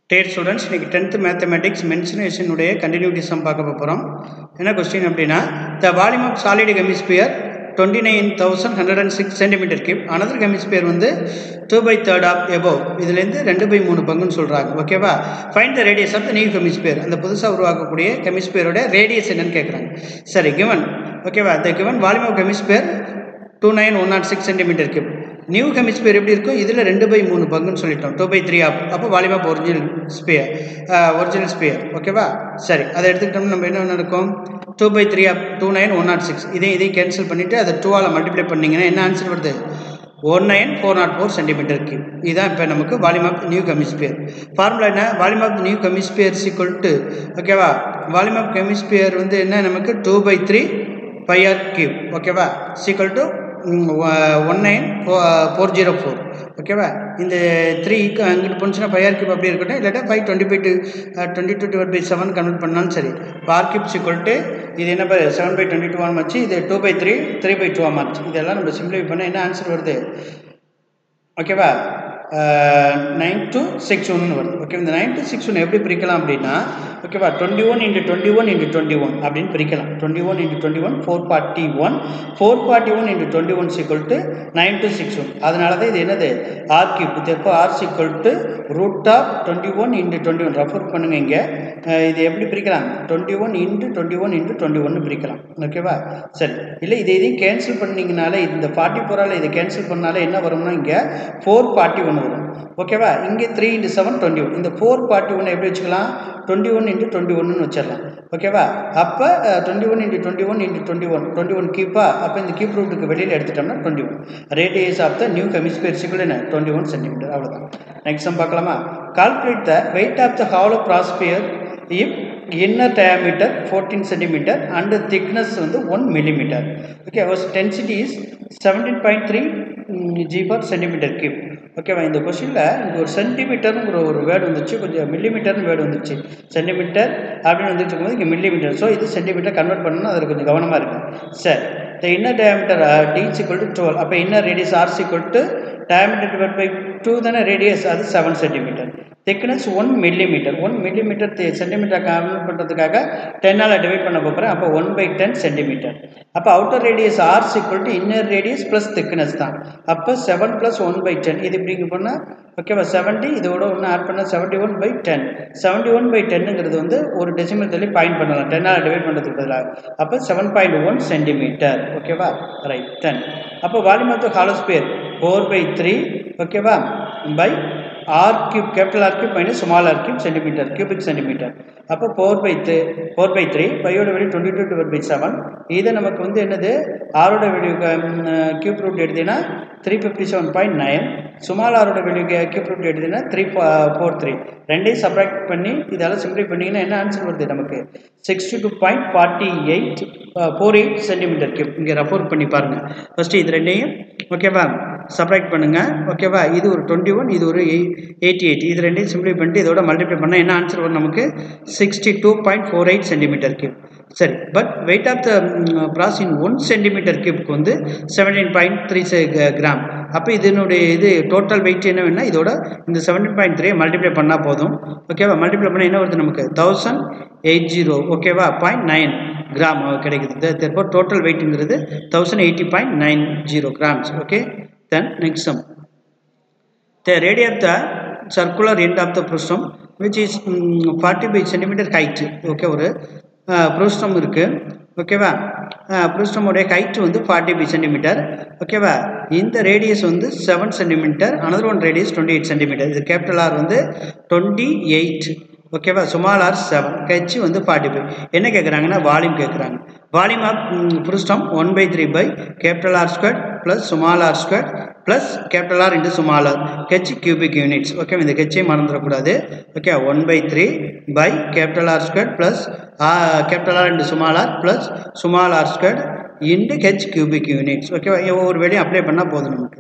date students இன்றைக்கி tenth mathematics மென்சுரேஷனுடைய continuity sum பார்க்க போகிறோம் என்ன கொஸ்டின் அப்படின்னா the volume of solid hemisphere twenty nine thousand hundred and six centimetre cube another hemisphere வந்து two by third of above இதுலேருந்து ரெண்டு பை மூணு பங்குன்னு சொல்கிறாங்க ஓகேவா fine the radius of the new hemisphere அந்த புதுசாக உருவாக்கக்கூடிய ஹெமிஸ்பியரோட ரேடியஸ் என்னன்னு கேட்குறாங்க சரி கிவன் ஓகேவா the given volume of hemisphere two nine one nought six centimetre cube new hemisphere எப்படி இருக்கும் இதில் ரெண்டு பை மூணு பங்குன்னு சொல்லிட்டோம் டூ பை த்ரீ ஆப் அப்போ volume of original sphere original sphere ஓகேவா சரி அதை எடுத்துக்கிட்டோம்னா நம்ம என்ன நடக்கும் two by three of two nine one nought six இதையும் இதையும் கேன்சல் பண்ணிவிட்டு அதை டூவால் மல்டிப்ளை பண்ணிங்கன்னா என்ன ஆன்சர் வருது one nine four nought four centimetre cube இதுதான் இப்போ நமக்கு volume of new hemisphere formula என்ன volume of new hemisphere equal to ஓகேவா வால்யூம் ஆஃப் கெமிஸ்பியர் வந்து என்ன நமக்கு two by three pi r cube ஓகேவா equal to one nine four zero four ஓகேவா இந்த த்ரீ அங்கிட்டு போணுச்சுன்னா ஃபைவ் ஆர் கியூப் அப்படி இருக்கட்டும் இல்லாட்டா five twenty by two twenty two divide by seven convert பண்ணாலும் சரி ஆர் கியூப் சீக்குவல் டு இது என்ன pi seven by twenty two match இது two by three three by two match இதெல்லாம் நம்ம சிம்பிளை பண்ணால் என்ன ஆன்சர் வருது ஓகேவா நைன் டு சிக்ஸ் ஒன்று வருது ஓகே இந்த நைன் டு சிக்ஸ் ஒன் எப்படி பிரிக்கலாம் அப்படின்னா ஓகேவா twenty one into twenty one into twenty one அப்படின்னு பிரிக்கலாம் twenty one into twenty one four forty one four forty one into twenty one equal to nine two six one அதனால தான் இது என்னது ஆர் கியூப் தெப்போ r equal to root of twenty one into twenty one refer பண்ணுங்க இங்கே இது எப்படி பிரிக்கலாம் twenty one into twenty one into twenty ஒன்று பிரிக்கலாம் ஓகேவா சரி இல்லை இதை இதையும் கேன்சல் பண்ணிங்கனால இந்த ஃபார்ட்டி ஃபோரால் இதை கேன்சல் பண்ணாலே என்ன வரும்னா இங்கே ஃபோர் ஃபார்ட்டி ஒன் வரும் ஓகேவா இங்கே three into seven twenty one இந்த ஃபோர் ஃபார்ட்டி ஒன் எப்படி வச்சுக்கலாம் டுவெண்ட்டி ஒன் இன்ட்டு டுவெண்ட்டி ஒன்னு வச்சிடலாம் ஓகேவா அப்போ twenty one into twenty one into twenty one twenty one கீப்பா அப்போ இந்த கீப் ரூட்டுக்கு வெளியில் எடுத்துட்டோம்னா twenty one radius of the new hemisphere சிக்கல் என்ன டுவெண்ட்டி ஒன் சென்டிமீட்டர் அவ்வளோதான் நெக்ஸ்ட் சம் பார்க்கலாமா calculate the weight of the hollow brass sphere if inner diameter fourteen centimetre and thickness வந்து one millimetre okay density is seventeen point three g per centimetre cube ஓகேவா இந்த கொஸ்டினில் இங்கே ஒரு சென்டிமீட்டருங்கிற ஒரு word வந்துச்சு கொஞ்சம் மில்லிமீட்டர்னு வேர்டு வந்துச்சு சென்டிமீட்டர் அப்படின்னு வந்துட்டு இருக்கும்போது இங்கே மில்லிமீட்டர் ஸோ இது சென்டிமீட்டர் கன்வெர்ட் பண்ணணும் அதில் கொஞ்சம் கவனமாக இருக்கும் சரி the inner diameter d equal to twelve அப்போ inner radius r equal to diameter divide by two தானே ரேடியஸ் அது seven centimetre thickness one millimetre one millimetre centimetre convert பண்ணுறதுக்காக டென்னால் டிவைட் பண்ண போகிறேன் அப்போ ஒன் பை டென் சென்டிமீட்டர் அப்போ outer radius r equal to inner radius plus thickness தான் அப்போ seven plus one by ten இது இப்படிங்க பண்ணால் ஓகேவா செவன்ட்டி இதோட ஒன்று ஆட் பண்ணால் seventy one by ten seventy one by டென்னுங்கிறது வந்து ஒரு டெசிமல் தள்ளி பாயிண்ட் பண்ணலாம் டென்னால் டிவைட் பண்ணுறதுக்கு பதிலாக அப்போ செவன் பாயிண்ட் ஒன் சென்டிமீட்டர் ஓகேவா ரைட் டென் அப்போ volume of the hollow sphere four by three ஓகேவா pi r cube capital r cube minus small r cube centimetre cubic centimetre அப்போ four by three four by three பையோட வெளியே twenty two divide by seven இது நமக்கு வந்து என்னது ஆரோட வெளியே கியூப் ரூட் எடுத்தீங்கன்னா three fifty seven point nine small ஆரோட வெளியே கியூப் ரூட் எடுத்தீங்கன்னா த்ரீ ஃபோர் த்ரீ ரெண்டையும் சப்ராக்ட் பண்ணி இதெல்லாம் சிம்பிளை பண்ணிங்கன்னா என்ன ஆன்சர் வருது நமக்கு sixty two point forty eight four eight centimetre cube இங்கே ரெஃபர் பண்ணி பாருங்கள் ஃபஸ்ட்டு இது ரெண்டையும் ஓகேவா சப்ராக்ட் பண்ணுங்கள் ஓகேவா இது ஒரு டுவெண்ட்டி ஒன் இது ஒரு எயிட்டி எயிட் இது ரெண்டையும் சிம்பிளை பண்ணிட்டு இதோட மல்டிப்ளை பண்ணால் என்ன ஆன்சர் வரும் நமக்கு sixty two point four eight centimetre cube சரி but weight of the brass in one centimetre கியூப்க்கு வந்து செவன்டீன் பாயிண்ட் த்ரீ கிராம் அப்போ இதனுடைய இது டோட்டல் வெயிட் என்ன வேணும்னா இதோட இந்த செவன்டீன் பாயிண்ட் த்ரீ மல்டிப்ளை பண்ணால் போதும் ஓகேவா மல்டிப்ளை பண்ணால் என்ன வருது நமக்கு தௌசண்ட் எயிட் ஜீரோ ஓகேவா பாயிண்ட் நைன் கிராம் கிடைக்குது தற்போது டோட்டல் வெயிட்டுங்கிறது thousand eighty point nine zero grams okay then next sum the radii of the circular end of the frustum which is forty five centimetre height okay ஒரு frustum இருக்குது ஓகேவா ப்ரூஸ்டமுடைய height வந்து forty five centimetre ஓகேவா இந்த radius வந்து seven centimetre another one radius twenty eight centimetre இது capital r வந்து டுவெண்ட்டி எயிட் ஓகேவா சுமால் ஆர் செவன் ஹெச் வந்து ஃபார்ட்டி ஃபைவ் என்ன கேட்குறாங்கன்னா வால்யூம் கேட்குறாங்க volume of frustum one by three pi capital r square plus small r square plus capital r into small r h cubic units okay இந்த ஹெச்சையும் மறந்துடக்கூடாது okay one by three pi capital r square plus capital r into small r plus small r square into h cubic units ஓகேவா ஒவ்வொரு வேலையும் apply பண்ணால் போதும் நமக்கு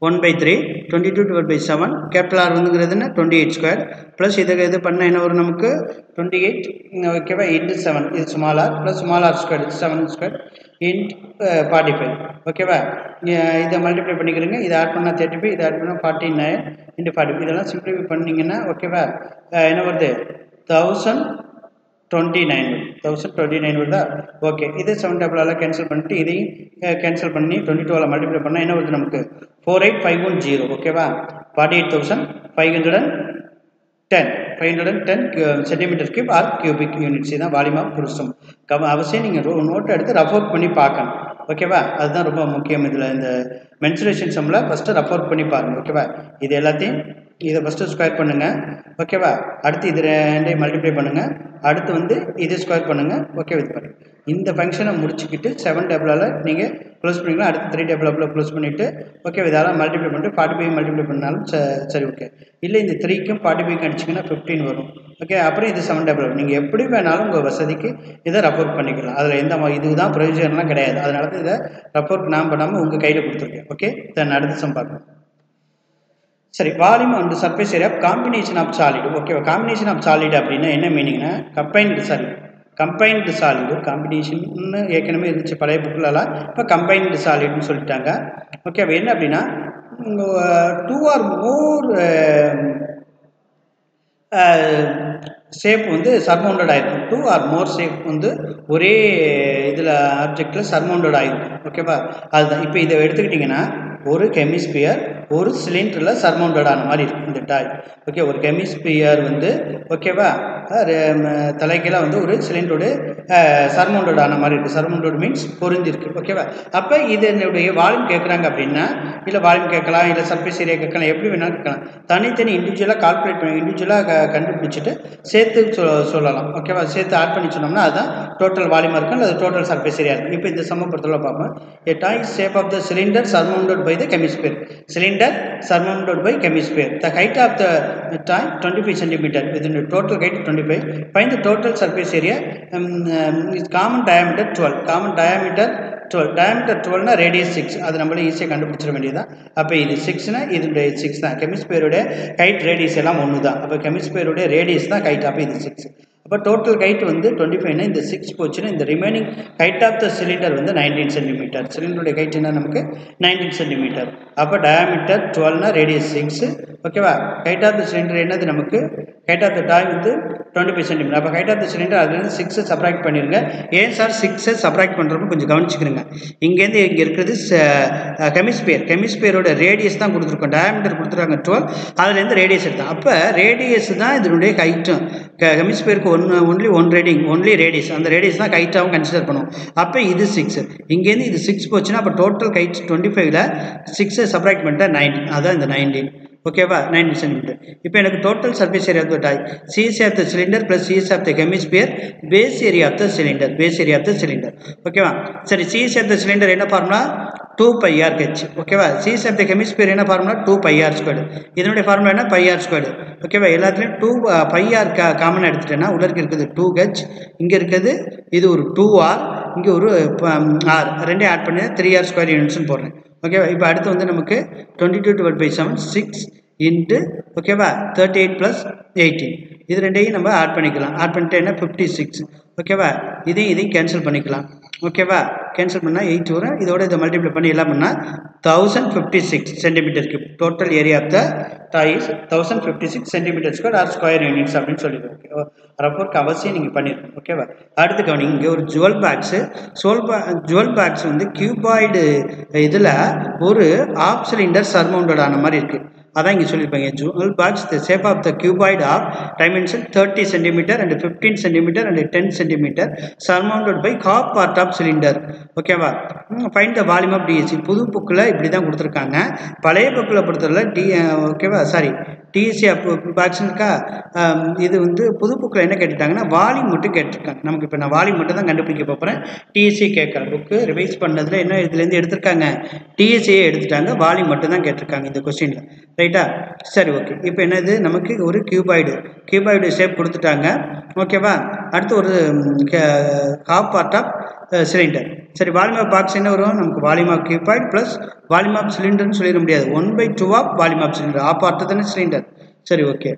one by three twenty two divide by seven capital r வந்துங்கிறதுனா twenty eight square plus இதுக்கு இது பண்ணால் என்ன வரும் நமக்கு டுவெண்ட்டி எயிட் ஓகேவா இன்ட்டு செவன் இது small r plus small r square seven square into forty five ஓகேவா இதை மல்டிப்ளை பண்ணிக்கிறீங்க இதை ஆட் பண்ணால் தேர்ட்டி ஃபைவ் இதை ஆட் பண்ணால் ஃபார்ட்டி நைன் இன்ட்டு ஃபார்ட்டி இதெல்லாம் சிம்பிளிஃபை பண்ணிங்கன்னா ஓகேவா என்ன வருது thousand twenty nine thousand twenty nine வருதா ஓகே இது செவன் டபுளால் கேன்சல் பண்ணிட்டு இதையும் கேன்சல் பண்ணி டுவெண்ட்டி டூவில் மல்டிப்ளை பண்ணால் என்ன வருது நமக்கு four eight five one zero ஓகேவா forty eight thousand five hundred and ten five hundred and ten centimetre cube or cubic units தான் வால்யூம் ஆஃப் புருஷம் கம் அவசியம் நீங்கள் நோட் எடுத்து ரஃப் அவுட் பண்ணி பார்க்கணும் ஓகேவா அதுதான் ரொம்ப முக்கியம் இதில் இந்த மென்சுரேஷன் சம்மில் ஃபஸ்ட்டு ரஃப் அவுட் பண்ணி பாருங்கள் ஓகேவா இது எல்லாத்தையும் இதை ஃபஸ்ட்டு ஸ்கொயர் பண்ணுங்கள் ஓகேவா அடுத்து இது ரெண்டையும் மல்டிப்ளை பண்ணுங்கள் அடுத்து வந்து இதை ஸ்கொயர் பண்ணுங்கள் ஓகே இது பண்ணுங்கள் இந்த ஃபங்க்ஷனை முடிச்சுக்கிட்டு செவன் டேபிளால் நீங்கள் க்ளோஸ் பண்ணிக்கலாம் அடுத்து த்ரீ டேபிள் க்ளோஸ் பண்ணிவிட்டு ஓகே இதெல்லாம் மல்டிப்ளை பண்ணிட்டு ஃபார்ட்டி ஃபைவ் மல்டிப்ளை பண்ணாலும் சரி ஓகே இல்லை இந்த த்ரீக்கும் ஃபார்ட்டி ஃபைவ் அடிச்சிங்கன்னா ஃபிஃப்டீன் வரும் ஓகே அப்புறம் இது செவன் டேபிள் நீங்கள் எப்படி வேணாலும் உங்கள் வசதிக்கு இதை ரப்போர்ட் பண்ணிக்கலாம் அதில் எந்த இதுதான் ப்ரொவிஜன்லாம் கிடையாது அதனால தான் இதை ரப்போர்ட் நான் பண்ணாமல் உங்கள் கையில் கொடுத்துருக்கேன் ஓகே தென் அடுத்த சம் பார்க்கலாம் சரி volume and surface area combination of solid ஓகேவா காம்பினேஷன் ஆஃப் சாலிடு அப்படின்னா என்ன மீனிங்னா combined sorry combined solid combination ஏற்கனவே இருந்துச்சு பழைய புக்கிலலாம் இப்போ கம்பைன்டு சாலிடுன்னு சொல்லிட்டாங்க ஓகேவா என்ன அப்படின்னா டூ ஆர் மோர் ஷேப் வந்து சர்மவுண்டட் ஆகிருக்கும் டூ ஆர் மோர் ஷேப் வந்து ஒரே இதில் ஆப்ஜெக்டில் சர்மவுண்டட் ஆகிருக்கும் ஓகேவா அதுதான் இப்போ இதை எடுத்துக்கிட்டிங்கன்னா ஒரு கெமிஸ்பியர் ஒரு சிலிண்டரில் சர்மவுண்டட் ஆன மாதிரி இருக்கும் இந்த டாய் ஓகே ஒரு கெமிஸ்பியர் வந்து ஓகேவா தலைக்கீழாக வந்து ஒரு சிலிண்டரோட சர்மவுண்டட் ஆன மாதிரி இருக்குது சர்மவுண்டட் மீன்ஸ் பொருந்திருக்கு ஓகேவா அப்போ இதனுடைய வால்யூம் கேட்குறாங்க அப்படின்னா இல்லை வால்யூம் கேட்கலாம் இல்லை சர்ஃபேஸ் ஏரியா கேட்கலாம் எப்படி வேணாலும் கேட்கலாம் தனித்தனி இண்டிவிஜுவலாக கால்குலேட் பண்ணி இண்டிவிஜுவலாக கண்டுபிடிச்சிட்டு சேர்த்து சொ சொல்லலாம் ஓகேவா சேர்த்து ஆட் பண்ணி சொன்னோம்னா அதுதான் டோட்டல் வால்யூமாக இருக்கும் அல்லது டோட்டல் சர்ஃபேஸ் ஏரியா இருக்கும் இப்போ இந்த சம பொறுத்தவரை பார்ப்போம் a toy shape of the cylinder surmounted by the hemisphere cylinder surmounted by hemisphere the height of the toy twenty five centimetre with total height twenty five fine the total surface area common diameter twelve common diameter twelve diameter டுவெல்னா radius six அது நம்மளே ஈஸியாக கண்டுபிடிச்சிட வேண்டியதான் அப்போ இது சிக்ஸ்னா இதனுடைய six தான் கெமிஸ்பியருடைய height radius எல்லாம் ஒன்று தான் அப்போ கெமிஸ்பியருடைய ரேடியஸ் தான் ஹைட் அப்போ இது சிக்ஸ் அப்போ டோட்டல் ஹைட் வந்து டுவெண்ட்டி ஃபைவ்னா இந்த சிக்ஸ் போச்சுன்னா இந்த remaining height of the cylinder வந்து நைன்டீன் சென்டிமீட்டர் சிலிண்டருடைய ஹைட் என்ன நமக்கு நைன்டீன் சென்டிமீட்டர் அப்போ டயாமீட்டர் டுவெல்னா ரேடியஸ் சிக்ஸ் ஓகேவா ஹைட் ஆஃப் த சிலிண்டர் என்னது நமக்கு ஹைட் ஆஃப் த டாய் வந்து டுவெண்ட்டி ஃபைவ் சென்டிமீட்டர் அப்போ ஹைட் ஆஃப் த சிலிண்டர் அதுலேருந்து சிக்ஸை சப்ராக்ட் பண்ணிடுங்க ஏன் சார் சிக்ஸை சப்ராக்ட் பண்ணுறப்ப கொஞ்சம் கவனிச்சுக்கிறங்க இங்கேருந்து இங்கே இருக்கிறது கெமிஸ்பியர் கெமிஸ்பியரோட ரேடியஸ் தான் கொடுத்துருக்கோம் டயாமீட்டர் கொடுத்துருக்காங்க டுவெல் அதுலேருந்து ரேடியஸ் எடுத்தோம் அப்போ ரேடியஸ் தான் இதனுடைய ஹைட்டும் கெமிஸ்பியருக்கு ஒன் ஒன்லி ஒன் ரேடிங் ஒன்லி ரேடியஸ் அந்த ரேடியஸ் தான் கைட்டாகவும் கன்சிடர் பண்ணுவோம் அப்போ இது சிக்ஸ் இங்கேருந்து இது சிக்ஸ் போச்சுன்னா அப்போ டோட்டல் கைட் டுவெண்ட்டி ஃபைவ்ல சிக்ஸை சப்ராக்ட் பண்ணிட்டா நைன்டீன் அதான் இந்த நைன்டீன் ஓகேவா நைன்டீன் சென்டிமீட்டர் இப்போ எனக்கு total surface area of the toy CS of the cylinder plus CS of the hemisphere base area of the cylinder base area of the cylinder ஓகேவா சரி சிஎஸ் ஆஃப் த சிலிண்டர் என்ன formula two by r h ஓகேவா CS of the hemisphere என்ன formula two by r squared இதனுடைய formula என்ன pi r squared ஓகேவா எல்லாத்துலேயும் two by R கா காமனாக எடுத்துட்டேன்னா உள்ள இருக்கிறது டூ ஹெச் இங்கே இருக்கிறது இது ஒரு டூ ஆர் இங்கே ஒரு ஆர் ரெண்டையும் ஆட் பண்ணி த்ரீ ஆர் ஸ்கொயர் யூனிட்ஸ்னு போடுறேன் ஓகேவா இப்போ அடுத்து வந்து நமக்கு twenty two twelve by seven six into ஓகேவா தேர்ட்டி எயிட் ப்ளஸ் எயிட்டீன் இது ரெண்டையும் நம்ம ஆட் பண்ணிக்கலாம் ஆட் பண்ணிட்டு என்ன ஃபிஃப்டி சிக்ஸ் ஓகேவா இதையும் இதையும் கேன்சல் பண்ணிக்கலாம் ஓகேவா கேன்சல் பண்ணால் எயிட் வரும் இதோட இதை மல்டிப்ளை பண்ணி எல்லாம் பண்ணால் தௌசண்ட் ஃபிஃப்டி சிக்ஸ் சென்டிமீட்டருக்கு total area of the toys thousand fifty six centimeter square or square units அப்படின்னு சொல்லிடுவோம் ஓகேவா ரப்போர்க்கு அவசியம் நீங்கள் பண்ணிருக்கணும் ஓகேவா அடுத்து கவனி இங்கே ஒரு ஜுவல் பேக்ஸு ஜுவல் பா ஜுவல் பேக்ஸ் வந்து கியூபாய்டு இதில் ஒரு ஆஃப் சிலிண்டர் சர்மவுண்டட் ஆன மாதிரி இருக்குது அதான் இங்கே சொல்லியிருப்பாங்க jewel box the shape of the cuboid of dimension thirty centimeter and fifteen centimeter and ten centimeter surmounted by half part of cylinder ஓகேவா fine the volume of DSC புது புக்கில் இப்படி தான் கொடுத்துருக்காங்க பழைய புக்கில் பொறுத்தவரை டி ஓகேவா சாரி டிஎஸ்சி பாக்ஸ் இருக்கா இது வந்து புது புக்கில் என்ன கேட்டுட்டாங்கன்னா வால்யூம் மட்டும் கேட்டிருக்காங்க நமக்கு இப்போ நான் வால்யூம் மட்டும் தான் கண்டுபிடிக்க போகிறேன் டிஎஸ்சி கேட்கல புக்கு ரிவைஸ் பண்ணதில் என்ன இதுலேருந்து எடுத்திருக்காங்க டிஎஸ்சியே எடுத்துட்டாங்க வால்யூம் மட்டும் தான் கேட்டிருக்காங்க இந்த கொஸ்டினில் ரைட்டா சரி ஓகே இப்போ என்னது நமக்கு ஒரு கியூபாய்டு கியூபாய்டு ஷேப் கொடுத்துட்டாங்க ஓகேவா அடுத்து ஒரு ஹாஃப் பார்ட் ஆஃப் சிலிண்டர் சரி வால்யூம் ஆஃப் பாக்ஸ் என்ன வரும் நமக்கு volume of cuboid plus volume of சிலிண்டர்னு சொல்லிட முடியாது one by two of volume of cylinder of part தானே சிலிண்டர் சரி ஓகே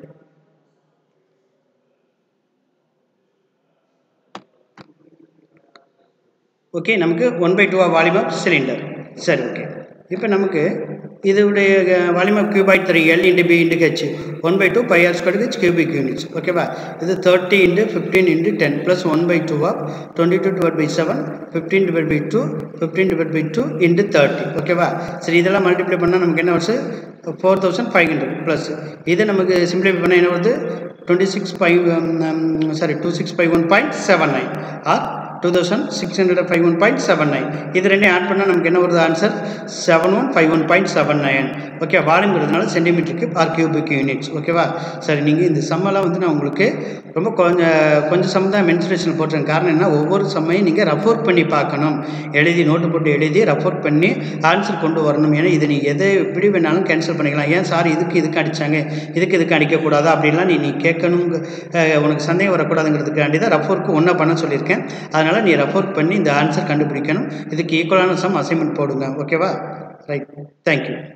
ஓகே நமக்கு one by two of volume of cylinder சரி ஓகே இப்போ நமக்கு இதோடைய volume of cuboid three l into b into h one by two by r square h cubic units ஓகேவா இது thirty into fifteen into ten plus one by two of twenty two divide by seven fifteen divide by two fifteen divide by two into thirty ஓகேவா சரி இதெல்லாம் multiply பண்ணால் நமக்கு என்ன வருது four thousand five hundred plus இது நமக்கு simplify பண்ணால் என்ன வருது twenty six five sorry two six five one point seven nine or two thousand six hundred five one point seven nine இது ரெண்டையும் ஆட் பண்ணால் நமக்கு என்ன வருது answer seven one five one point seven nine okay வால்யூங்கிறதுனால சென்டிமீட்டருக்கு or cubic units ஓகேவா சரி நீங்கள் இந்த சம்மெல்லாம் வந்து நான் உங்களுக்கு ரொம்ப கொஞ்சம் கொஞ்சம் சம் தான் மென்சுரேஷன் போட்டிருக்கேன் காரணம் என்ன ஒவ்வொரு சம்மையும் நீங்கள் ரெஃபர் பண்ணி பார்க்கணும் எழுதி நோட்டு போட்டு எழுதி ரெஃபர் பண்ணி ஆன்சர் கொண்டு வரணும் ஏன்னா இதை நீ எதை எப்படி வேணாலும் கேன்சல் பண்ணிக்கலாம் ஏன் சார் இதுக்கு இதுக்கு அடித்தாங்க இதுக்கு இதுக்கு அடிக்கக்கூடாதா அப்படின்லாம் நீ நீ கேட்கணும் உனக்கு சந்தேகம் வரக்கூடாதுங்கிறதுக்காண்டி தான் ரெஃபருக்கு ஒன்றா பண்ண சொல்லியிருக்கேன் அதனால் அதனால் நீ ரெஃபர் பண்ணி இந்த ஆன்சர் கண்டுபிடிக்கணும் இதுக்கு ஈக்குவலான சம் அசைன்மெண்ட் போடுங்க ஓகேவா ரைட் தேங்க்யூ